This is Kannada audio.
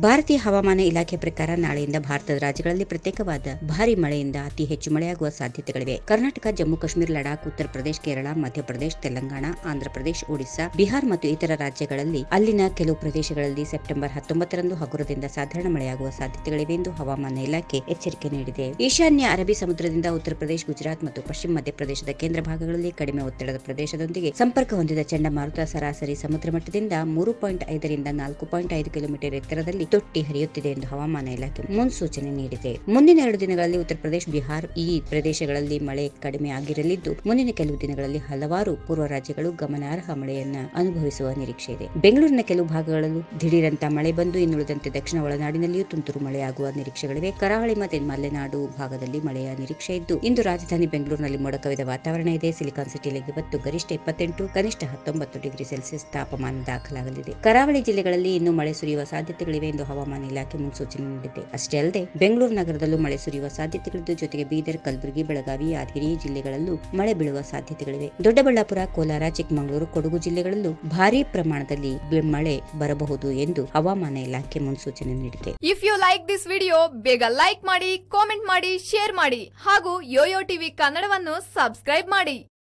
ಭಾರತೀಯ ಹವಾಮಾನ ಇಲಾಖೆ ಪ್ರಕಾರ ನಾಳೆಯಿಂದ ಭಾರತದ ರಾಜ್ಯಗಳಲ್ಲಿ ಪ್ರತ್ಯೇಕವಾದ ಭಾರಿ ಮಳೆಯಿಂದ ಅತಿ ಹೆಚ್ಚು ಮಳೆಯಾಗುವ ಸಾಧ್ಯತೆಗಳಿವೆ ಕರ್ನಾಟಕ ಜಮ್ಮು ಕಾಶ್ಮೀರ ಲಡಾಖ್ ಉತ್ತರ ಪ್ರದೇಶ ಕೇರಳ ಮಧ್ಯಪ್ರದೇಶ ತೆಲಂಗಾಣ ಆಂಧ್ರಪ್ರದೇಶ ಒಡಿಶಾ ಬಿಹಾರ್ ಮತ್ತು ಇತರ ರಾಜ್ಯಗಳಲ್ಲಿ ಅಲ್ಲಿನ ಕೆಲವು ಪ್ರದೇಶಗಳಲ್ಲಿ ಸೆಪ್ಟೆಂಬರ್ ಹತ್ತೊಂಬತ್ತರಂದು ಹಗುರದಿಂದ ಸಾಧಾರಣ ಮಳೆಯಾಗುವ ಸಾಧ್ಯತೆಗಳಿವೆ ಎಂದು ಹವಾಮಾನ ಇಲಾಖೆ ಎಚ್ಚರಿಕೆ ನೀಡಿದೆ ಈಶಾನ್ಯ ಅರಬ್ಬಿ ಸಮುದ್ರದಿಂದ ಉತ್ತರ ಪ್ರದೇಶ ಗುಜರಾತ್ ಮತ್ತು ಪಶ್ಚಿಮ ಮಧ್ಯಪ್ರದೇಶದ ಕೇಂದ್ರ ಭಾಗಗಳಲ್ಲಿ ಕಡಿಮೆ ಒತ್ತಡದ ಪ್ರದೇಶದೊಂದಿಗೆ ಸಂಪರ್ಕ ಹೊಂದಿದ ಚಂಡಮಾರುತ ಸರಾಸರಿ ಸಮುದ್ರ ಮಟ್ಟದಿಂದ ಮೂರು ಪಾಯಿಂಟ್ ಐದರಿಂದ ನಾಲ್ಕು ಪಾಯಿಂಟ್ ಐದು ಕಿಲೋಮೀಟರ್ ಎತ್ತರದಲ್ಲಿ ತೊಟ್ಟಿ ಹರಿಯುತ್ತಿದೆ ಎಂದು ಹವಾಮಾನ ಇಲಾಖೆ ಮುನ್ಸೂಚನೆ ನೀಡಿದೆ ಮುಂದಿನ ಎರಡು ದಿನಗಳಲ್ಲಿ ಉತ್ತರ ಪ್ರದೇಶ ಬಿಹಾರ್ ಈ ಪ್ರದೇಶಗಳಲ್ಲಿ ಮಳೆ ಕಡಿಮೆ ಆಗಿರಲಿದ್ದು ಮುಂದಿನ ಕೆಲವು ದಿನಗಳಲ್ಲಿ ಹಲವಾರು ಪೂರ್ವ ರಾಜ್ಯಗಳು ಗಮನಾರ್ಹ ಮಳೆಯನ್ನ ಅನುಭವಿಸುವ ನಿರೀಕ್ಷೆ ಇದೆ ಬೆಂಗಳೂರಿನ ಕೆಲವು ಭಾಗಗಳಲ್ಲೂ ದಿಢೀರಂತ ಮಳೆ ಬಂದು ಇನ್ನುಳಿದಂತೆ ದಕ್ಷಿಣ ಒಳನಾಡಿನಲ್ಲಿಯೂ ತುಂತುರು ಮಳೆಯಾಗುವ ನಿರೀಕ್ಷೆಗಳಿವೆ ಕರಾವಳಿ ಮತ್ತು ಮಲೆನಾಡು ಭಾಗದಲ್ಲಿ ಮಳೆಯ ನಿರೀಕ್ಷೆ ಇದ್ದು ಇಂದು ರಾಜಧಾನಿ ಬೆಂಗಳೂರಿನಲ್ಲಿ ಮೋಡ ಕವಿದ ವಾತಾವರಣ ಇದೆ ಸಿಲಿಕಾನ್ ಸಿಟಿಯಲ್ಲಿ ಇವತ್ತು ಗರಿಷ್ಠ ಇಪ್ಪತ್ತೆಂಟು ಕನಿಷ್ಠ ಹತ್ತೊಂಬತ್ತು ಡಿಗ್ರಿ ಸೆಲ್ಸಿಯಸ್ ತಾಪಮಾನ ದಾಖಲಾಗಲಿದೆ ಕರಾವಳಿ ಜಿಲ್ಲೆಗಳಲ್ಲಿ ಇನ್ನೂ ಮಳೆ ಸುರಿಯುವ ಸಾಧ್ಯತೆಗಳಿವೆ ಎಂದು ಹವಾಮಾನ ಇಲಾಖೆ ಮುನ್ಸೂಚನೆ ನೀಡಿದೆ ಅಷ್ಟೇ ಅಲ್ಲದೆ ಬೆಂಗಳೂರು ನಗರದಲ್ಲೂ ಮಳೆ ಸುರಿಯುವ ಸಾಧ್ಯತೆಗಳಿದ್ದು ಜೊತೆಗೆ ಬೀದರ್ ಕಲಬುರಗಿ ಬೆಳಗಾವಿ ಯಾದಗಿರಿ ಜಿಲ್ಲೆಗಳಲ್ಲೂ ಮಳೆ ಬೀಳುವ ಸಾಧ್ಯತೆಗಳಿವೆ ದೊಡ್ಡಬಳ್ಳಾಪುರ ಕೋಲಾರ ಚಿಕ್ಕಮಗಳೂರು ಕೊಡಗು ಜಿಲ್ಲೆಗಳಲ್ಲೂ ಭಾರೀ ಪ್ರಮಾಣದಲ್ಲಿ ಬಿ- ಮಳೆ ಬರಬಹುದು ಎಂದು ಹವಾಮಾನ ಇಲಾಖೆ ಮುನ್ಸೂಚನೆ ನೀಡಿದೆ if you like this video ಬೇಗ ಲೈಕ್ ಮಾಡಿ ಕಾಮೆಂಟ್ ಮಾಡಿ ಶೇರ್ ಮಾಡಿ ಹಾಗೂ ಯೋಯೋ ಟಿವಿ ಕನ್ನಡವನ್ನು ಸಬ್ಸ್ಕ್ರೈಬ್ ಮಾಡಿ